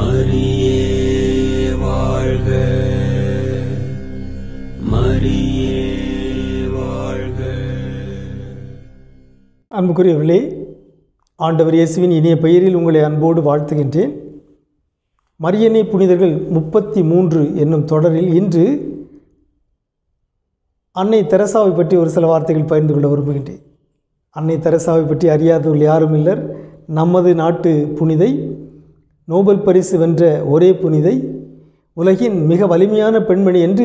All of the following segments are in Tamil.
மரியே வாழ்க மரியே வாழ்க அன்புக்குரியவர்களே ஆண்டவர் இயேசுவின் இனிய பெயரில் உங்களை அன்போடு வாழ்த்துகின்றேன் மரியன்னை புனிதர்கள் முப்பத்தி மூன்று என்னும் தொடரில் இன்று அன்னை தெரசாவை பற்றி ஒரு சில வார்த்தைகள் பகிர்ந்து கொள்ள விரும்புகின்றேன் அன்னை தெரசாவை பற்றி அறியாதவர்கள் யாரும் இல்லர் நமது நாட்டு புனிதை நோபல் பரிசு வென்ற ஒரே புனிதை உலகின் மிக வலிமையான பெண்மணி என்று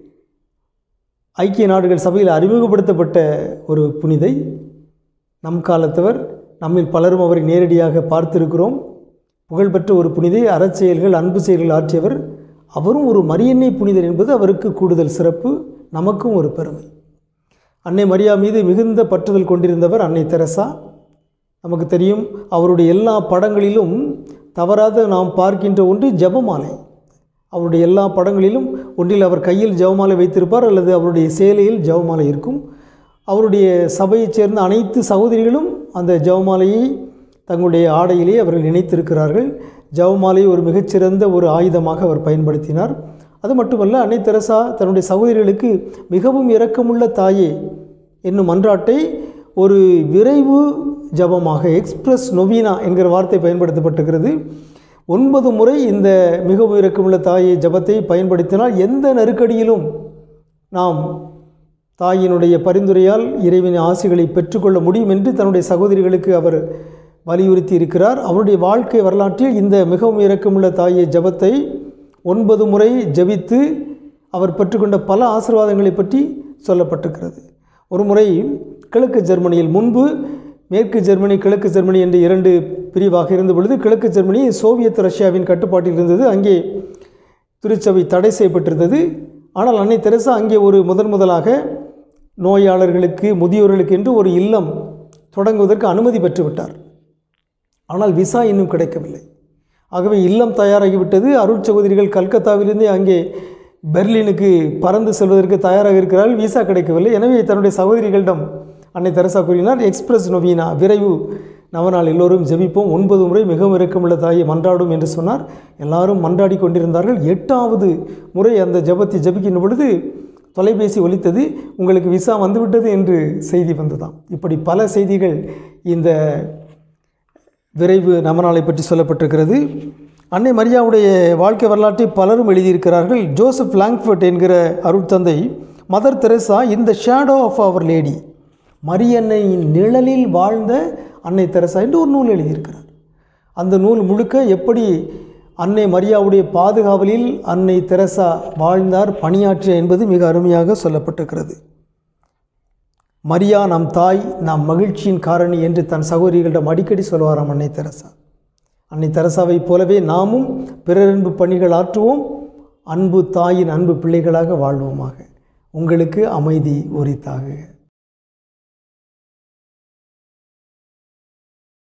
ஐக்கிய நாடுகள் சபையில் அறிமுகப்படுத்தப்பட்ட ஒரு புனிதை நம் காலத்தவர் நம்மில் பலரும் அவரை நேரடியாக பார்த்திருக்கிறோம் புகழ்பெற்ற ஒரு புனிதை அறச்செயல்கள் அன்பு செயல்கள் ஆற்றியவர் அவரும் ஒரு மரியன்னை புனிதர் என்பது அவருக்கு கூடுதல் சிறப்பு நமக்கும் ஒரு பெருமை அன்னை மரியா மீது மிகுந்த பற்றுதல் கொண்டிருந்தவர் அன்னை தெரசா நமக்கு தெரியும் அவருடைய எல்லா படங்களிலும் தவறாத நாம் பார்க்கின்ற ஒன்று ஜெபமாலை அவருடைய எல்லா படங்களிலும் ஒன்றில் அவர் கையில் ஜெபமாலை வைத்திருப்பார் அல்லது அவருடைய சேலையில் ஜெபமாலை இருக்கும் அவருடைய சபையைச் சேர்ந்த அனைத்து சகோதரிகளும் அந்த ஜெபமாலையை தங்களுடைய ஆடையிலே அவர்கள் நினைத்திருக்கிறார்கள் ஜெபமாலை ஒரு மிகச்சிறந்த ஒரு ஆயுதமாக அவர் பயன்படுத்தினார் அது மட்டுமல்ல அன்னை தெரசா தன்னுடைய சகோதரிகளுக்கு மிகவும் இரக்கமுள்ள தாயே என்னும் மன்றாட்டை ஒரு விரைவு ஜபமாக எக்ஸ்பிரஸ் நொவீனா என்கிற வார்த்தை பயன்படுத்தப்பட்டிருக்கிறது ஒன்பது முறை இந்த மிகவும் இரக்கமுள்ள தாயை ஜபத்தை பயன்படுத்தினால் எந்த நெருக்கடியிலும் நாம் தாயினுடைய பரிந்துரையால் இறைவனின் ஆசைகளை பெற்றுக்கொள்ள முடியும் என்று தன்னுடைய சகோதரிகளுக்கு அவர் வலியுறுத்தி இருக்கிறார் அவருடைய வாழ்க்கை வரலாற்றில் இந்த மிகவும் இரக்கமுள்ள தாயை ஜபத்தை ஒன்பது முறை ஜபித்து அவர் பெற்றுக்கொண்ட பல ஆசீர்வாதங்களை பற்றி சொல்லப்பட்டிருக்கிறது ஒரு முறை கிழக்கு ஜெர்மனியில் முன்பு மேற்கு ஜெர்மனி கிழக்கு ஜெர்மனி என்று இரண்டு பிரிவாக இருந்த பொழுது கிழக்கு ஜெர்மனி சோவியத் ரஷ்யாவின் கட்டுப்பாட்டில் இருந்தது அங்கே திருச்சபை தடை செய்யப்பட்டிருந்தது ஆனால் அன்னை தெரசா அங்கே ஒரு முதன் முதலாக நோயாளர்களுக்கு முதியோர்களுக்கு என்று ஒரு இல்லம் தொடங்குவதற்கு அனுமதி பெற்றுவிட்டார் ஆனால் விசா இன்னும் கிடைக்கவில்லை ஆகவே இல்லம் தயாராகிவிட்டது அருட் சகோதரிகள் கல்கத்தாவிலிருந்தே அங்கே பெர்லினுக்கு பறந்து செல்வதற்கு தயாராக இருக்கிறார்கள் விசா கிடைக்கவில்லை எனவே தன்னுடைய சகோதரிகளிடம் அன்னை தெரசா கூறினார் எக்ஸ்பிரஸ் நொவீனா விரைவு நவநாள் எல்லோரும் ஜெபிப்போம் ஒன்பது முறை மிகவும் இறக்கமுள்ள தாயை மன்றாடும் என்று சொன்னார் எல்லாரும் மன்றாடி கொண்டிருந்தார்கள் எட்டாவது முறை அந்த ஜெபத்தை ஜெபிக்கின்ற பொழுது தொலைபேசி ஒலித்தது உங்களுக்கு விசா வந்துவிட்டது என்று செய்தி வந்ததாம் இப்படி பல செய்திகள் இந்த விரைவு நவநாளை பற்றி சொல்லப்பட்டிருக்கிறது அன்னை மரியாவுடைய வாழ்க்கை வரலாற்றை பலரும் எழுதியிருக்கிறார்கள் ஜோசப் லாங்ஃபர்ட் என்கிற அருட்தந்தை மதர் தெரசா இந்த ஷேடோ ஆஃப் அவர் லேடி மரியன்னையின் நிழலில் வாழ்ந்த அன்னை தெரசா என்று ஒரு நூல் எழுதியிருக்கிறார் அந்த நூல் முழுக்க எப்படி அன்னை மரியாவுடைய பாதுகாவலில் அன்னை தெரசா வாழ்ந்தார் பணியாற்றிய என்பது மிக அருமையாக சொல்லப்பட்டிருக்கிறது மரியா நம் தாய் நம் மகிழ்ச்சியின் காரணி என்று தன் சகோதரிகளிடம் அடிக்கடி சொல்வாராம் அன்னை தெரசா அன்னை தெரசாவைப் போலவே நாமும் பிறரன்பு பணிகள் ஆற்றுவோம் அன்பு தாயின் அன்பு பிள்ளைகளாக வாழ்வோமாக உங்களுக்கு அமைதி உரித்தாக